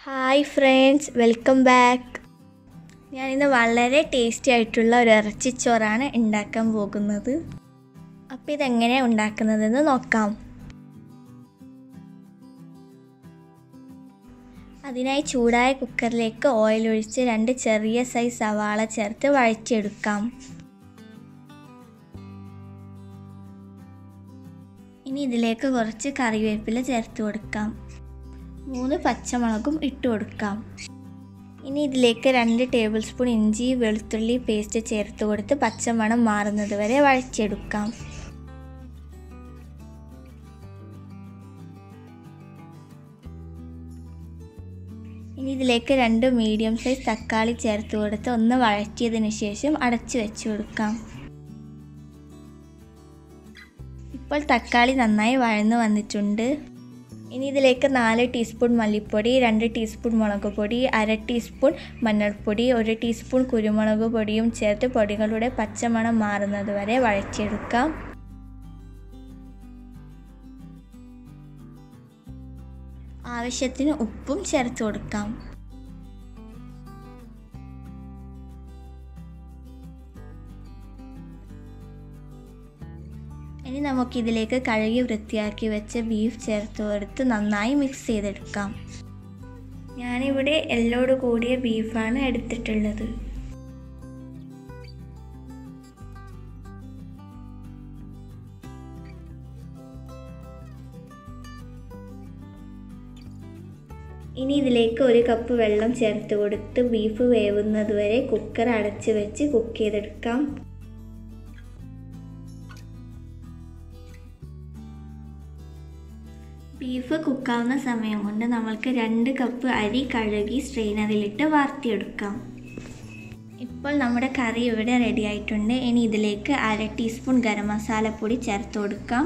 hi friends welcome back ഞാനിന്ന് വളരെ tasty ആയിട്ടുള്ള ഒരു ഇറച്ചിച്ചോറാണ് ഉണ്ടാക്കാൻ പോകുന്നത് അപ്പോൾ ഇതെങ്ങനെയാണ് ഉണ്ടാക്കുന്നതെന്ന് നോക്കാം അതിനായി ചൂടായ കുക്കറിലേക്ക് ഓയിൽ ഒഴിച്ച് രണ്ട് ചെറിയ സൈസ് സവാള ചേർത്ത് വഴറ്റിയെടുക്കാം ഇനി ഇതിലേക്ക് കുറച്ച് കറിവേപ്പില ചേർത്ത് കൊടുക്കാം മൂന്ന് പച്ചമുളകും ഇട്ട് കൊടുക്കാം ഇനി ഇതിലേക്ക് രണ്ട് ടേബിൾ സ്പൂൺ ഇഞ്ചി വെളുത്തുള്ളി പേസ്റ്റ് ചേർത്ത് കൊടുത്ത് പച്ചമണം മാറുന്നത് വരെ വഴറ്റിയെടുക്കാം ഇനി ഇതിലേക്ക് രണ്ട് മീഡിയം സൈസ് തക്കാളി ചേർത്ത് കൊടുത്ത് ഒന്ന് വഴറ്റിയതിന് ശേഷം അടച്ചു വെച്ച് കൊടുക്കാം ഇപ്പോൾ തക്കാളി നന്നായി വഴന്നു വന്നിട്ടുണ്ട് ഇനി ഇതിലേക്ക് നാല് ടീസ്പൂൺ മല്ലിപ്പൊടി രണ്ട് ടീസ്പൂൺ മുളക് പൊടി അര ടീസ്പൂൺ മഞ്ഞൾപ്പൊടി ഒരു ടീസ്പൂൺ കുരുമുളക് പൊടിയും ചേർത്ത് പൊടികളുടെ പച്ചമണം മാറുന്നത് വരെ വഴറ്റിയെടുക്കാം ആവശ്യത്തിന് ഉപ്പും ചേർത്ത് കൊടുക്കാം ഇനി നമുക്കിതിലേക്ക് കഴുകി വൃത്തിയാക്കി വെച്ച ബീഫ് ചേർത്ത് കൊടുത്ത് നന്നായി മിക്സ് ചെയ്തെടുക്കാം ഞാനിവിടെ എല്ലോട് കൂടിയ ബീഫാണ് എടുത്തിട്ടുള്ളത് ഇനി ഇതിലേക്ക് ഒരു കപ്പ് വെള്ളം ചേർത്ത് കൊടുത്ത് ബീഫ് വേവുന്നത് വരെ കുക്കർ അടച്ച് വെച്ച് കുക്ക് ചെയ്തെടുക്കാം ബീഫ് കുക്കാവുന്ന സമയം കൊണ്ട് നമ്മൾക്ക് രണ്ട് കപ്പ് അരി കഴുകി സ്ട്രെയിനറിലിട്ട് വാർത്തിയെടുക്കാം ഇപ്പോൾ നമ്മുടെ കറി ഇവിടെ റെഡി ആയിട്ടുണ്ട് ഇനി ഇതിലേക്ക് അര ടീസ്പൂൺ ഗരം മസാലപ്പൊടി ചേർത്ത് കൊടുക്കാം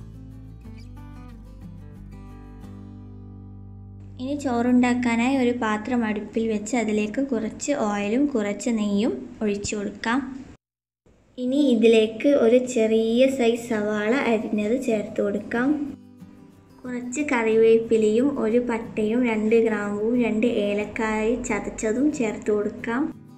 ഇനി ചോറുണ്ടാക്കാനായി ഒരു പാത്രം അടുപ്പിൽ വെച്ച് അതിലേക്ക് കുറച്ച് ഓയിലും കുറച്ച് നെയ്യും ഒഴിച്ചു കൊടുക്കാം ഇനി ഇതിലേക്ക് ഒരു ചെറിയ സൈസ് സവാള അരിഞ്ഞത് ചേർത്ത് കൊടുക്കാം കുറച്ച് കറിവേപ്പിലയും ഒരു പട്ടയും രണ്ട് ഗ്രാമ്പും രണ്ട് ഏലക്കായ ചതച്ചതും ചേർത്ത് കൊടുക്കാം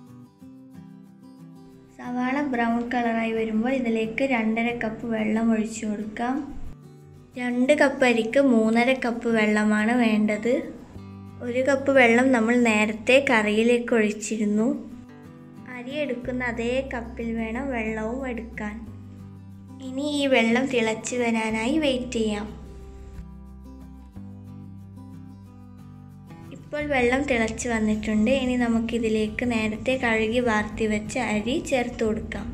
സവാള ബ്രൗൺ കളറായി വരുമ്പോൾ ഇതിലേക്ക് രണ്ടര കപ്പ് വെള്ളം ഒഴിച്ചു കൊടുക്കാം രണ്ട് കപ്പ് അരിക്ക് മൂന്നര കപ്പ് വെള്ളമാണ് വേണ്ടത് ഒരു കപ്പ് വെള്ളം നമ്മൾ നേരത്തെ കറിയിലേക്ക് ഒഴിച്ചിരുന്നു അരി എടുക്കുന്ന അതേ കപ്പിൽ വേണം വെള്ളവും എടുക്കാൻ ഇനി ഈ വെള്ളം തിളച്ച് വരാനായി വെയിറ്റ് ചെയ്യാം ഇപ്പോൾ വെള്ളം തിളച്ച് വന്നിട്ടുണ്ട് ഇനി നമുക്കിതിലേക്ക് നേരത്തെ കഴുകി വാർത്തി വെച്ച അരി ചേർത്ത് കൊടുക്കാം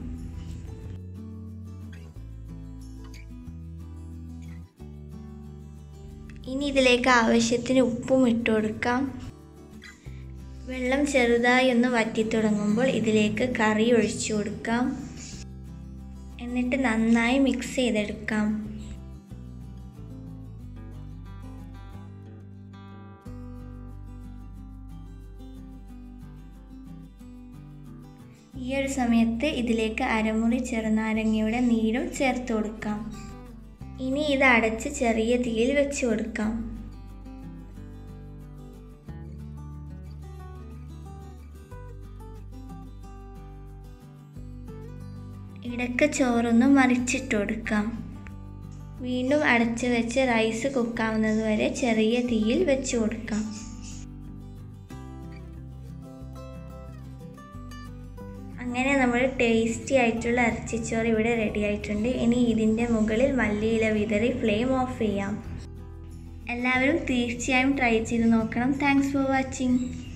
ഇനി ഇതിലേക്ക് ആവശ്യത്തിന് ഉപ്പും ഇട്ട് കൊടുക്കാം വെള്ളം ചെറുതായി ഒന്ന് വറ്റി തുടങ്ങുമ്പോൾ ഇതിലേക്ക് കറി ഒഴിച്ചു കൊടുക്കാം എന്നിട്ട് നന്നായി മിക്സ് ചെയ്തെടുക്കാം ഈ ഒരു സമയത്ത് ഇതിലേക്ക് അരമുറി ചെറുനാരങ്ങയുടെ നീരും ചേർത്ത് കൊടുക്കാം ഇനി ഇത് അടച്ച് ചെറിയ തീയിൽ വെച്ച് കൊടുക്കാം ഇടയ്ക്ക് ചോറൊന്ന് മറിച്ചിട്ട് കൊടുക്കാം വീണ്ടും അടച്ച് വെച്ച് റൈസ് കുക്കാവുന്നത് വരെ ചെറിയ തീയിൽ വെച്ച് കൊടുക്കാം അങ്ങനെ നമ്മൾ ടേസ്റ്റി ആയിട്ടുള്ള ഇറച്ചിച്ചോറ് ഇവിടെ റെഡി ആയിട്ടുണ്ട് ഇനി ഇതിൻ്റെ മുകളിൽ മല്ലിയില വിതറി ഫ്ലെയിം ഓഫ് ചെയ്യാം എല്ലാവരും തീർച്ചയായും ട്രൈ ചെയ്ത് നോക്കണം താങ്ക്സ് ഫോർ വാച്ചിങ്